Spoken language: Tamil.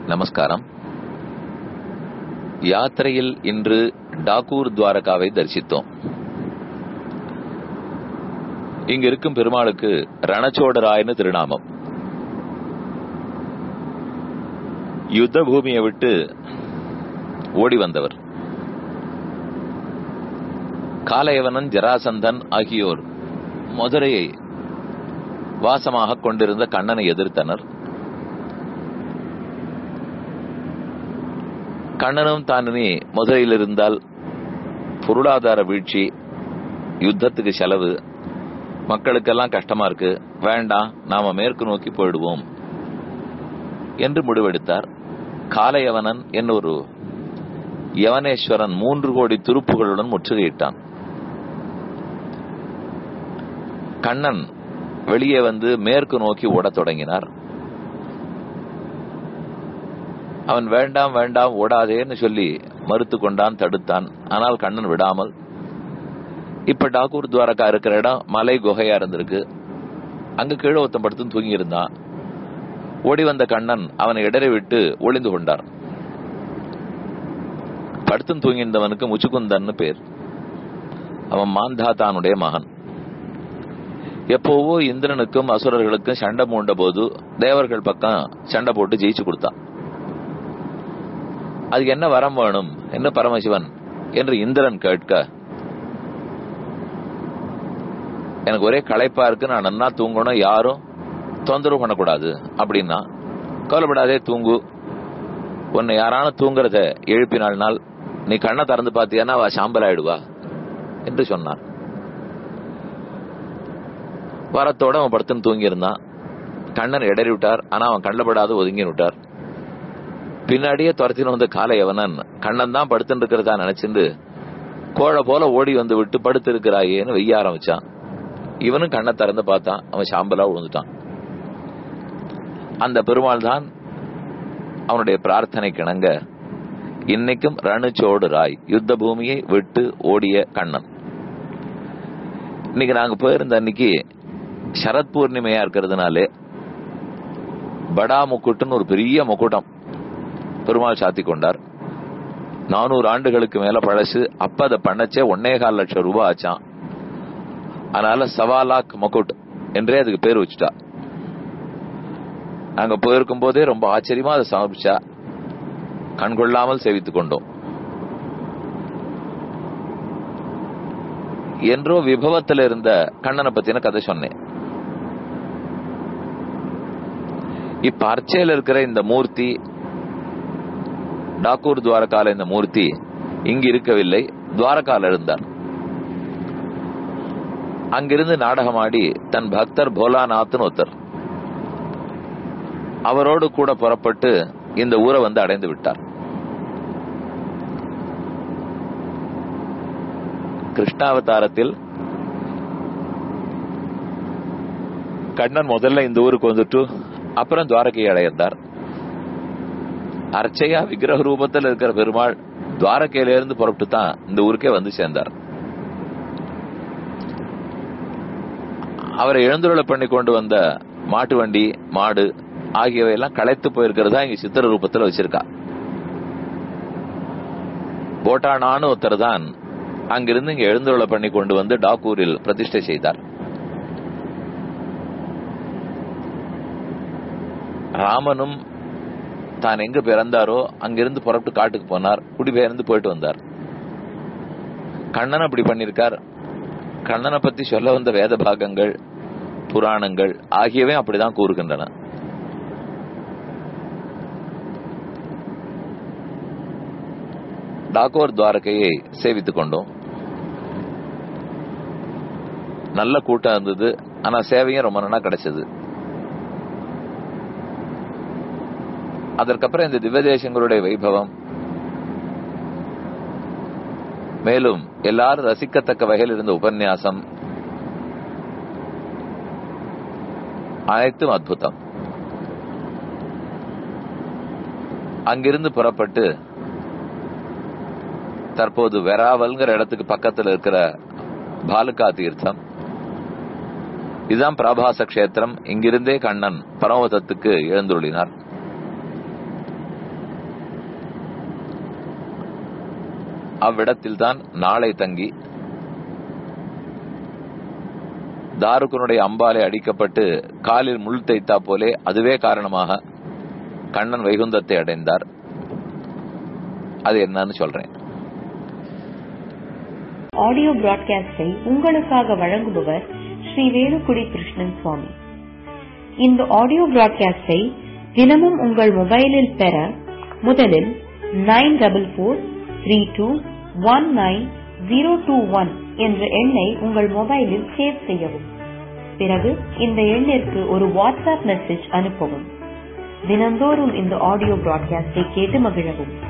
நமஸ்காரம் யாத்திரையில் இன்று டாக்கூர் துவாரகாவை தரிசித்தோம் இங்க இருக்கும் பெருமாளுக்கு ரணச்சோடராயன்னு திருநாமம் யுத்த பூமியை விட்டு ஓடி வந்தவர் காலையவனன் ஜராசந்தன் ஆகியோர் மதுரையை வாசமாக கொண்டிருந்த கண்ணனை எதிர்த்தனர் கண்ணனும் தான் இனி மதுரையில் இருந்தால் பொருளாதார வீழ்ச்சி யுத்தத்துக்கு செலவு மக்களுக்கெல்லாம் கஷ்டமா இருக்கு வேண்டாம் நாம மேற்கு நோக்கி போயிடுவோம் என்று முடிவெடுத்தார் காலையவனன் என்னொரு யவனேஸ்வரன் மூன்று கோடி துருப்புகளுடன் முற்றுகையிட்டான் கண்ணன் வெளியே வந்து மேற்கு நோக்கி ஓடத் தொடங்கினார் அவன் வேண்டாம் வேண்டாம் ஓடாதேன்னு சொல்லி மறுத்து கொண்டான் தடுத்தான் ஆனால் கண்ணன் விடாமல் இப்ப டாக்கூர் துவாரகா இருக்கிற இடம் மலை குகையா இருந்திருக்கு அங்க கீழே ஒருத்தன் படுத்து தூங்கி இருந்தான் ஓடி வந்த கண்ணன் அவனை இடரை விட்டு ஒளிந்து கொண்டார் படுத்து தூங்கியிருந்தவனுக்கு முச்சுக்குந்தன்னு பேர் அவன் மாந்தாத்தானுடைய மகன் எப்போவோ இந்திரனுக்கும் அசுரர்களுக்கும் சண்டை மூண்ட போது தேவர்கள் பக்கம் சண்டை போட்டு ஜெயிச்சு கொடுத்தான் அதுக்கு என்ன வரம் வேணும் என்ன பரமசிவன் என்று இந்திரன் கேட்க எனக்கு ஒரே களைப்பா இருக்கு நான் நன்னா தூங்கணும் யாரும் தொந்தரவு பண்ணக்கூடாது அப்படின்னா கவலைப்படாதே தூங்கு உன்னை யாரான தூங்குறத எழுப்பினாள்னால் நீ கண்ணை திறந்து பாத்தியானா அவ சாம்பல் ஆயிடுவா என்று சொன்னான் வரத்தோட அவன் படுத்துன்னு தூங்கி இருந்தான் கண்ணன் இடறி விட்டார் ஆனா அவன் கண்ணப்படாத ஒதுங்கி விட்டார் பின்னாடியே துரத்தின வந்த காலையவனன் கண்ணன் தான் படுத்துட்டு இருக்கிறதா நினைச்சிருந்து கோழை போல ஓடி வந்து விட்டு படுத்து இருக்கிறாயேன்னு வெய்ய ஆரம்பிச்சான் இவனும் கண்ணை திறந்து பார்த்தான் அவன் சாம்பலா விழுந்துட்டான் அந்த பெருமாள் தான் அவனுடைய பிரார்த்தனை கிணங்க இன்னைக்கும் ரணுச்சோடு ராய் யுத்த பூமியை விட்டு ஓடிய கண்ணன் இன்னைக்கு நாங்க போயிருந்த அன்னைக்கு சரத் பூர்ணிமையா இருக்கிறதுனாலே படா முக்குட்டுன்னு ஒரு பெரிய முக்குட்டம் பெருமாள் சாத்தி கொண்டார் நானூறு ஆண்டுகளுக்கு மேல பழசு அப்ப அதை பண்ணச்சே ஒன்னே கால் லட்சம் ரூபாய் ஆச்சான் அதனால சவாலாக் மொக்குட் என்றே அதுக்கு பேர் வச்சுட்டா நாங்க போயிருக்கும் போதே ரொம்ப ஆச்சரியமா அதை சமர்ப்பிச்சா கண்கொள்ளாமல் சேவித்துக் கொண்டோம் என்றோ விபவத்தில் இருந்த கண்ணனை பத்தின கதை சொன்னேன் இப்ப அர்ச்சையில் இருக்கிற இந்த மூர்த்தி டாக்கூர் துவாரகால இந்த மூர்த்தி இங்கு இருக்கவில்லை துவாரகால இருந்தார் அங்கிருந்து நாடகமாடி தன் பக்தர் போலாநாத்னு ஒருத்தர் அவரோடு கூட புறப்பட்டு இந்த ஊரை வந்து அடைந்து விட்டார் கிருஷ்ணாவதாரத்தில் கண்ணன் முதல்ல இந்த ஊருக்கு வந்துட்டு அப்புறம் துவாரகையை அடைந்தார் அர்ச்சையா விக்கிரக ரூபத்தில் இருக்கிற பெருமாள் துவாரகையில இருந்து புறப்பட்டு தான் இந்த ஊருக்கே வந்து சேர்ந்தார் அவரை எழுந்துருளை பண்ணி கொண்டு வந்த மாட்டு வண்டி மாடு ஆகியவை எல்லாம் களைத்து போயிருக்கிறதா இங்க சித்திர ரூபத்தில் வச்சிருக்கா போட்டானான்னு ஒருத்தர் தான் அங்கிருந்து இங்க எழுந்துருளை பண்ணி கொண்டு வந்து டாக்கூரில் பிரதிஷ்டை செய்தார் ராமனும் தான் எங்க பிறந்தாரோ அங்கிருந்து புறப்பட்டு காட்டுக்கு போனார் குடிபெயர்ந்து போயிட்டு வந்தார் கண்ணன் அப்படி பண்ணிருக்கார் கண்ணனை பத்தி சொல்ல வந்த வேத பாகங்கள் புராணங்கள் ஆகியவை அப்படிதான் கூறுகின்றன டாகோர் துவாரகையை சேவித்துக் கொண்டோம் நல்ல கூட்டம் இருந்தது ஆனா சேவையும் ரொம்ப நல்லா கிடைச்சது அதற்கப்புறம் இந்த திவ்யதேசங்களுடைய வைபவம் மேலும் எல்லாரும் ரசிக்கத்தக்க வகையில் இருந்த உபன்யாசம் அனைத்தும் அற்புதம் அங்கிருந்து புறப்பட்டு தற்போது வெராவல்ங்கிற இடத்துக்கு பக்கத்தில் இருக்கிற பாலுகா தீர்த்தம் இதுதான் பிரபாச கஷேத்திரம் இங்கிருந்தே கண்ணன் பரமபதத்துக்கு எழுந்துள்ளினார் அவ்விடத்தில்தான் நாளை தங்கி தாருகனுடைய அம்பாலை அடிக்கப்பட்டு காலில் முள் தைத்தா போலே அதுவே காரணமாக கண்ணன் வைகுந்தத்தை அடைந்தார் அது என்னன்னு சொல்றேன் ஆடியோ பிராட்காஸ்டை உங்களுக்காக வழங்குபவர் ஸ்ரீ வேலுக்குடி கிருஷ்ணன் சுவாமி இந்த ஆடியோ பிராட்காஸ்டை தினமும் உங்கள் மொபைலில் பெற முதலில் nine double four three two one nine zero two one என்ற எண்ணை உங்கள் மொபைலில் சேவ் செய்யவும் பிறகு இந்த எண்ணிற்கு ஒரு வாட்ஸ்அப் மெசேஜ் அனுப்பவும் தினந்தோறும் இந்த ஆடியோ பிராட்காஸ்டை கேட்டு மகிழவும்